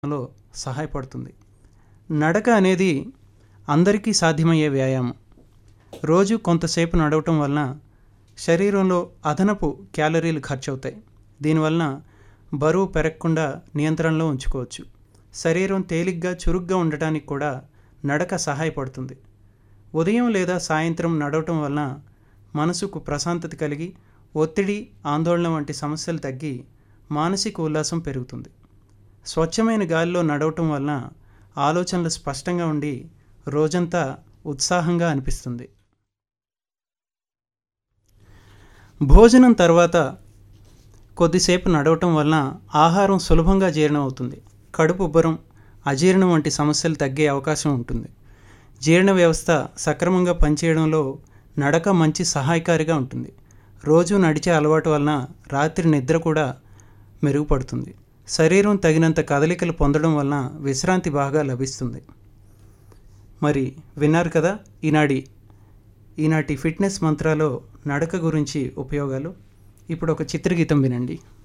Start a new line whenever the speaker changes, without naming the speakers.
లో సహాయపడుతుంది నడక అనేది అందరికీ సాధ్యమయ్యే వ్యాయామం రోజు కొంతసేపు నడవటం వలన శరీరంలో అదనపు క్యాలరీలు ఖర్చు అవుతాయి దీనివలన బరువు పెరగకుండా నియంత్రణలో ఉంచుకోవచ్చు శరీరం తేలిగ్గా చురుగ్గా ఉండటానికి కూడా నడక సహాయపడుతుంది ఉదయం లేదా సాయంత్రం నడవటం వలన మనసుకు ప్రశాంతత కలిగి ఒత్తిడి ఆందోళన వంటి సమస్యలు తగ్గి మానసిక ఉల్లాసం పెరుగుతుంది స్వచ్ఛమైన గాలిలో నడవటం వలన ఆలోచనలు స్పష్టంగా ఉండి రోజంతా ఉత్సాహంగా అనిపిస్తుంది భోజనం తర్వాత కొద్దిసేపు నడవటం వలన ఆహారం సులభంగా జీర్ణం అవుతుంది కడుపు ఉబ్బరం అజీర్ణం వంటి సమస్యలు తగ్గే అవకాశం ఉంటుంది జీర్ణ వ్యవస్థ సక్రమంగా పనిచేయడంలో నడక మంచి సహాయకారిగా ఉంటుంది రోజు నడిచే అలవాటు వలన రాత్రి నిద్ర కూడా మెరుగుపడుతుంది శరీరం తగినంత కదలికలు పొందడం వలన విశ్రాంతి బాగా లభిస్తుంది మరి విన్నారు కదా ఈనాటి ఈనాటి ఫిట్నెస్ మంత్రాలో నడక గురించి ఉపయోగాలు ఇప్పుడు ఒక చిత్రగీతం వినండి